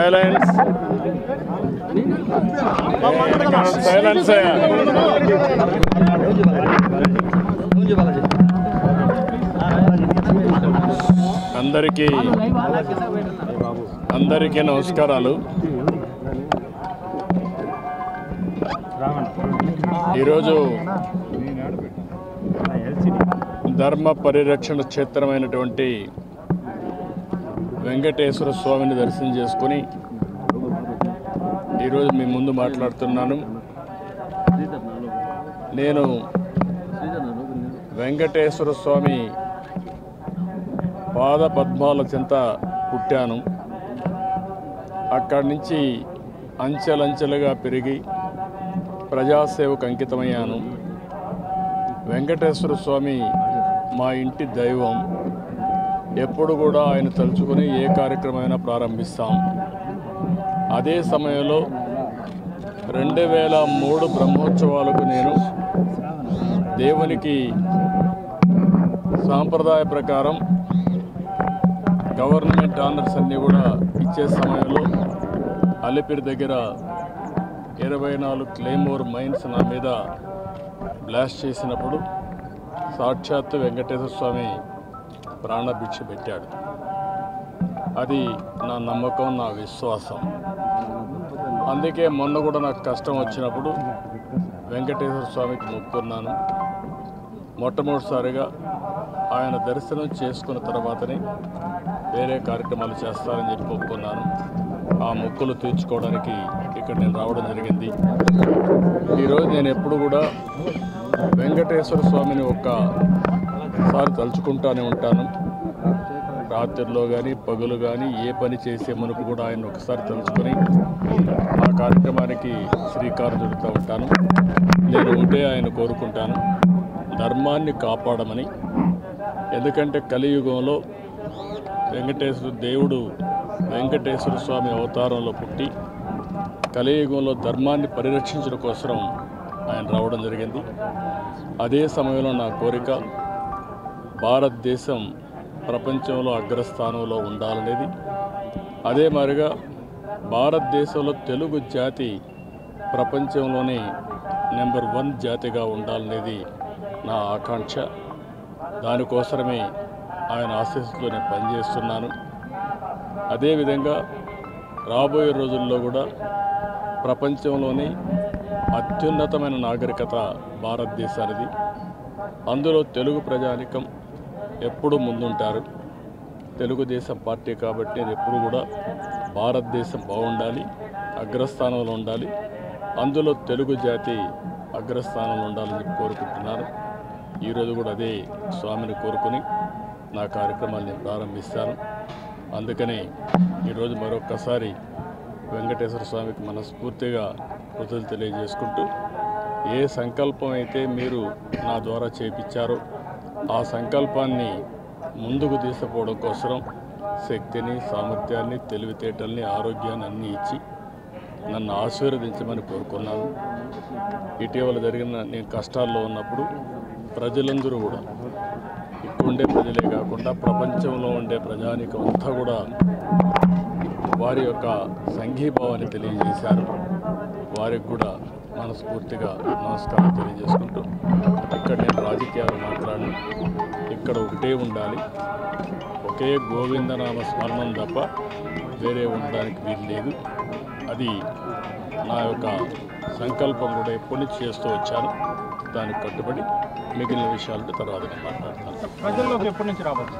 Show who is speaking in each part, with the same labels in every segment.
Speaker 1: silence silence అందరికీ అందరికీ నమస్కారాలు ఈరోజు ధర్మ పరిరక్షణ క్షేత్రమైనటువంటి వెంకటేశ్వర స్వామిని దర్శనం చేసుకుని ఈరోజు మీ ముందు మాట్లాడుతున్నాను నేను వెంకటేశ్వర స్వామి పాద పద్మాల చెంత పుట్టాను అక్కడి నుంచి అంచెలంచెలుగా పెరిగి ప్రజాసేవకు అంకితమయ్యాను వెంకటేశ్వర స్వామి మా ఇంటి దైవం ఎప్పుడు కూడా ఆయన తలుచుకొని ఏ కార్యక్రమమైనా ప్రారంభిస్తాం అదే సమయంలో రెండు వేల మూడు బ్రహ్మోత్సవాలకు నేను దేవునికి సాంప్రదాయ ప్రకారం గవర్నమెంట్ ఆనర్స్ అన్నీ కూడా ఇచ్చే సమయంలో అలిపిరి దగ్గర ఇరవై నాలుగు క్లెయిమోర్ మైన్స్ నా మీద బ్లాస్ట్ చేసినప్పుడు సాక్షాత్తు వెంకటేశ్వర స్వామి ప్రాణభిక్ష పెట్టాడు అది నా నమ్మకం నా విశ్వాసం అందుకే మొన్న కూడా నాకు కష్టం వచ్చినప్పుడు వెంకటేశ్వర స్వామికి మొక్కున్నాను మొట్టమొదటిసారిగా ఆయన దర్శనం చేసుకున్న తర్వాతనే వేరే కార్యక్రమాలు చేస్తారని చెప్పి మొక్కున్నాను ఆ మొక్కులు తీర్చుకోవడానికి ఇక్కడ నేను రావడం జరిగింది ఈరోజు నేను ఎప్పుడు కూడా వెంకటేశ్వర స్వామిని ఒక్కసారి తలుచుకుంటానే ఉంటాను రాత్రిలో కానీ పగులు కానీ ఏ పని చేసే మునుపు కూడా ఆయన ఒకసారి తలుచుకొని ఆ కార్యక్రమానికి శ్రీకారం చుడుతూ ఉంటాను నేను ఒకటే ఆయన కోరుకుంటాను ధర్మాన్ని కాపాడమని ఎందుకంటే కలియుగంలో వెంకటేశ్వర దేవుడు వెంకటేశ్వర స్వామి అవతారంలో పుట్టి కలియుగంలో ధర్మాన్ని పరిరక్షించడం కోసం ఆయన రావడం జరిగింది అదే సమయంలో నా కోరిక భారతదేశం ప్రపంచంలో అగ్రస్థానంలో ఉండాలనేది అదే మాదిరిగా భారతదేశంలో తెలుగు జాతి ప్రపంచంలోనే నెంబర్ వన్ జాతిగా ఉండాలనేది నా ఆకాంక్ష దానికోసమే ఆయన ఆశీస్సుతో నేను పనిచేస్తున్నాను అదేవిధంగా రాబోయే రోజుల్లో కూడా ప్రపంచంలోని అత్యున్నతమైన నాగరికత భారతదేశానిది అందులో తెలుగు ప్రజానికం ఎప్పుడు ముందుంటారు తెలుగుదేశం పార్టీ కాబట్టి నేను ఎప్పుడు కూడా భారతదేశం బాగుండాలి అగ్రస్థానంలో ఉండాలి అందులో తెలుగు జాతి అగ్రస్థానంలో ఉండాలని చెప్పి కోరుకుంటున్నాను ఈరోజు కూడా అదే స్వామిని కోరుకుని నా కార్యక్రమాన్ని నేను ప్రారంభిస్తాను అందుకని ఈరోజు మరొక్కసారి వెంకటేశ్వర స్వామికి మనస్ఫూర్తిగా కృతజ్ఞతలు తెలియజేసుకుంటూ ఏ సంకల్పం అయితే మీరు నా ద్వారా చేపించారో ఆ సంకల్పాన్ని ముందుకు తీసుకుపోవడం కోసం శక్తిని సామర్థ్యాన్ని తెలివితేటల్ని ఆరోగ్యాన్ని అన్నీ ఇచ్చి నన్ను ఆశీర్వదించమని కోరుకున్నాను ఇటీవల జరిగిన నేను కష్టాల్లో ఉన్నప్పుడు ప్రజలందరూ కూడా ఇక్కడ ఉండే ప్రజలే కాకుండా ప్రపంచంలో ఉండే ప్రజానికం అంతా కూడా వారి యొక్క సంఘీభావాన్ని తెలియజేశారు వారికి కూడా మనస్ఫూర్తిగా నమస్కారం తెలియజేసుకుంటూ ఇక్కడ నేను రాజకీయాలు మాట్లాడను ఇక్కడ ఒకటే ఉండాలి ఒకే గోవిందనామ స్మరణం తప్ప వేరే ఉండడానికి వీలు లేదు అది నా యొక్క సంకల్పం కూడా ఎప్పటి నుంచి చేస్తూ వచ్చాను దానికి కట్టుబడి మిగిలిన విషయాలతో తర్వాత నేను మాట్లాడతాను
Speaker 2: ప్రజల్లోకి ఎప్పటి నుంచి రావచ్చు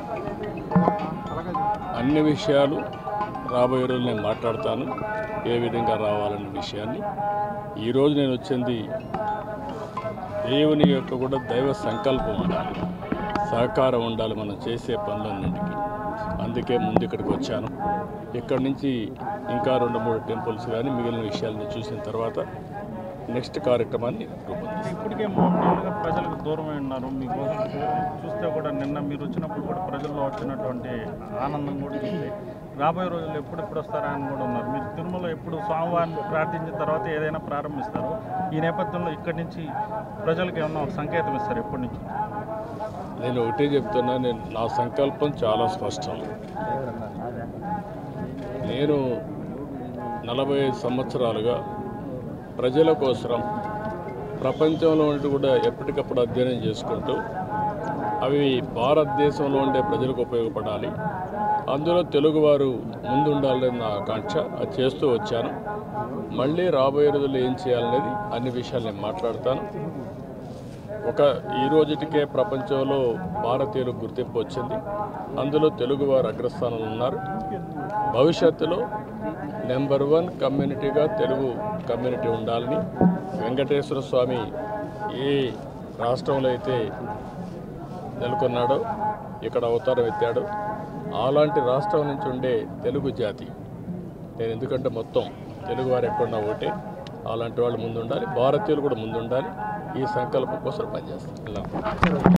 Speaker 1: అన్ని విషయాలు రాబోయే రోజులు నేను మాట్లాడతాను ఏ విధంగా రావాలనే విషయాన్ని ఈరోజు నేను వచ్చింది దేవుని యొక్క కూడా దైవ సంకల్పం ఉండాలి సహకారం ఉండాలి మనం చేసే పనులన్నింటికి అందుకే ముందు ఇక్కడికి వచ్చాను ఇక్కడి నుంచి ఇంకా రెండు మూడు టెంపుల్స్ కానీ మిగిలిన విషయాలని చూసిన తర్వాత నెక్స్ట్ కార్యక్రమాన్ని రూపొందిస్తాను
Speaker 2: ఇప్పటికే మూడు నెలలుగా ప్రజలకు దూరమై ఉన్నారు మీకోసం చూస్తే కూడా నిన్న మీరు వచ్చినప్పుడు కూడా ప్రజల్లో వచ్చినటువంటి ఆనందం కూడా ఉంది రాబోయే రోజుల్లో ఎప్పుడెప్పుడు వస్తారా అని కూడా ఉన్నారు మీరు తిరుమల ఎప్పుడు స్వామివారిని ప్రార్థించిన తర్వాత ఏదైనా ప్రారంభిస్తారు ఈ నేపథ్యంలో ఇక్కడి నుంచి ప్రజలకు ఏమన్నా ఒక సంకేతం ఇస్తారు ఎప్పటి నుంచి
Speaker 1: నేను ఒకటే చెప్తున్నా నేను నా సంకల్పం చాలా స్పష్టం నేను నలభై ఐదు సంవత్సరాలుగా ప్రజల కోసం ప్రపంచంలో ఉండి కూడా ఎప్పటికప్పుడు అధ్యయనం చేసుకుంటూ అవి భారతదేశంలో ఉండే ప్రజలకు ఉపయోగపడాలి అందులో తెలుగువారు ముందుండాలని నా ఆకాంక్ష అది చేస్తూ వచ్చాను మళ్ళీ రాబోయే రోజుల్లో ఏం చేయాలనేది అన్ని విషయాలు నేను మాట్లాడతాను ఒక ఈ రోజుటికే ప్రపంచంలో భారతీయులకు గుర్తింపు వచ్చింది అందులో తెలుగువారు అగ్రస్థానంలో ఉన్నారు భవిష్యత్తులో నెంబర్ వన్ కమ్యూనిటీగా తెలుగు కమ్యూనిటీ ఉండాలని వెంకటేశ్వర స్వామి ఏ రాష్ట్రంలో అయితే నెలకొన్నాడో ఇక్కడ అవతారం ఎత్తాడు అలాంటి రాష్ట్రం నుంచి ఉండే తెలుగు జాతి నేను ఎందుకంటే మొత్తం తెలుగువారు ఎక్కడున్నా ఒకటే అలాంటి వాళ్ళు ముందుండాలి భారతీయులు కూడా ముందుండాలి ఈ సంకల్పం కోసం పనిచేస్తాను